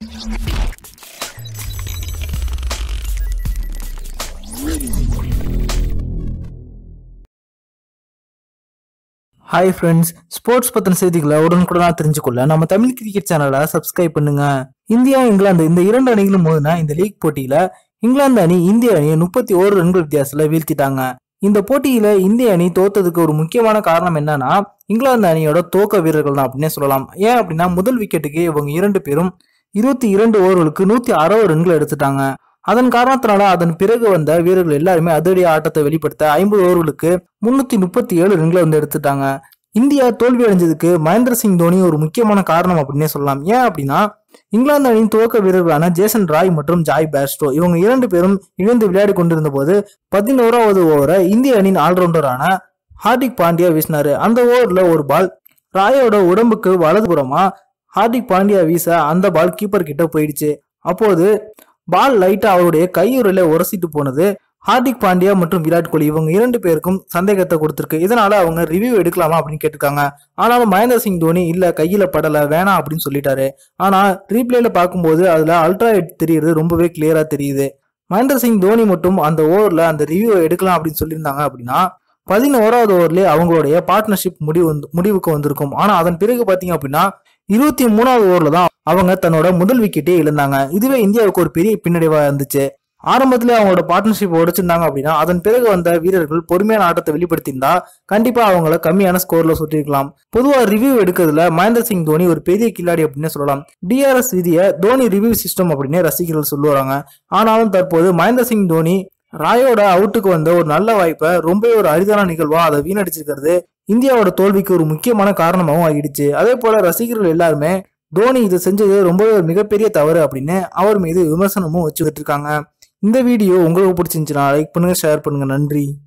hi friends sports பத்தின செய்திகளை உடனுக்குடனா தெரிஞ்சுக்கொள்ள நம்ம தமிழ் கிரிக்கெட் சேனலை சப்ஸ்கிரைப் பண்ணுங்க இந்தியா இங்கிலாந்து இந்த இரண்டு அணிகளும் மோதின இந்த லீக் போட்டியில இங்கிலாந்து அணி இந்திய அணியை முப்பத்தி ஓரு ரன்கள் வித்தியாசத்துல வீழ்த்திட்டாங்க இந்த போட்டியில இந்திய அணி தோத்ததுக்கு ஒரு முக்கியமான காரணம் என்னன்னா இங்கிலாந்து அணியோட தோக்க வீரர்கள் தான் அப்படின்னே சொல்லலாம் ஏன் அப்படின்னா முதல் விக்கெட்டுக்கு இவங்க இரண்டு பேரும் இருபத்தி இரண்டு ஓவர்களுக்கு நூத்தி அறுபது ரன்கள் எடுத்துட்டாங்க அதன் காரணத்தினால அதன் பிறகு வந்த வீரர்கள் எல்லாருமே அதிரடி ஆட்டத்தை வெளிப்படுத்த ஐம்பது ஓவர்களுக்கு முன்னூத்தி முப்பத்தி ஏழு ரன்களை வந்து எடுத்துட்டாங்க இந்தியா தோல்வி அடைஞ்சதுக்கு மகேந்திர சிங் தோனி ஒரு முக்கியமான காரணம் அப்படின்னே சொல்லலாம் ஏன் அப்படின்னா இங்கிலாந்து அணியின் துவக்க வீரர்களான ஜேசன் ராய் மற்றும் ஜாய் பேஸ்டோ இவங்க இரண்டு பேரும் இணைந்து விளையாடி கொண்டிருந்த போது பதினோராவது ஓவரை இந்திய அணியின் ஆல்ரவுண்டரான ஹார்திக் பாண்டியா வீசினாரு அந்த ஓவர்ல ஒரு பால் ராயோட உடம்புக்கு வலதுபுறமா ஹார்திக் பாண்டியா வீச அந்த பால் கீப்பர் கிட்ட போயிடுச்சு அப்போது பால் லைட்டா அவருடைய கையுறையில உரசிட்டு போனது ஹார்திக் பாண்டியா மற்றும் விராட் கோலி இவங்க இரண்டு பேருக்கும் சந்தேகத்தை கொடுத்திருக்கு இதனால அவங்க ரிவ்யூ எடுக்கலாமா அப்படின்னு கேட்டிருக்காங்க ஆனாலும் மகேந்திர சிங் தோனி இல்ல கையில படல வேணாம் அப்படின்னு சொல்லிட்டாரு ஆனா ரீப்ளேல பார்க்கும்போது அதுல அல்ட்ரா எட் தெரியுது ரொம்பவே கிளியரா தெரியுது மகேந்திர சிங் தோனி மட்டும் அந்த ஓவர்ல அந்த ரிவ்யூ எடுக்கலாம் அப்படின்னு சொல்லியிருந்தாங்க அப்படின்னா பதினோராவது ஓவர்லயே அவங்களுடைய பார்ட்னர்ஷிப் முடிவு வந்து- முடிவுக்கு வந்திருக்கும் ஆனா அதன் பிறகு பாத்தீங்க அப்படின்னா இருபத்தி மூணாவது ஓவர்ல தான் அவங்க தன்னோட முதல் விக்கெட்டே இழந்தாங்க இதுவே இந்தியாவுக்கு ஒரு பெரிய பின்னடைவா இருந்துச்சு ஆரம்பத்துல அவங்களோட பார்ட்னர்ஷிப் உடைச்சிருந்தாங்க அப்படின்னா அதன் பிறகு வந்த வீரர்கள் பொறுமையான ஆட்டத்தை வெளிப்படுத்தியிருந்தா கண்டிப்பா அவங்கள கம்மியான ஸ்கோர்ல சுட்டிருக்கலாம் பொதுவா ரிவ்யூ எடுக்கிறதுல மகேந்திர சிங் தோனி ஒரு பெரிய கில்லாடி அப்படின்னு சொல்லலாம் டிஆர்எஸ் விதியை தோனி ரிவ்யூ சிஸ்டம் அப்படின்னு ரசிகர்கள் சொல்லுவாங்க ஆனாலும் தற்போது மகேந்திர சிங் தோனி ராயோட அவுட்டுக்கு வந்த ஒரு நல்ல வாய்ப்பை ரொம்பவே ஒரு அரிதான நிகழ்வா அதை வீணடிச்சிருக்கிறது இந்தியாவோட தோல்விக்கு ஒரு முக்கியமான காரணமாகவும் ஆகிடுச்சு அதே போல ரசிகர்கள் எல்லாருமே தோனி இது செஞ்சது ரொம்பவே ஒரு மிகப்பெரிய தவறு அப்படின்னு அவர் மீது விமர்சனமும் வச்சுக்கிட்டு இருக்காங்க இந்த வீடியோ உங்களுக்கு பிடிச்சிருந்துச்சுன்னா லைக் பண்ணுங்க ஷேர் பண்ணுங்க நன்றி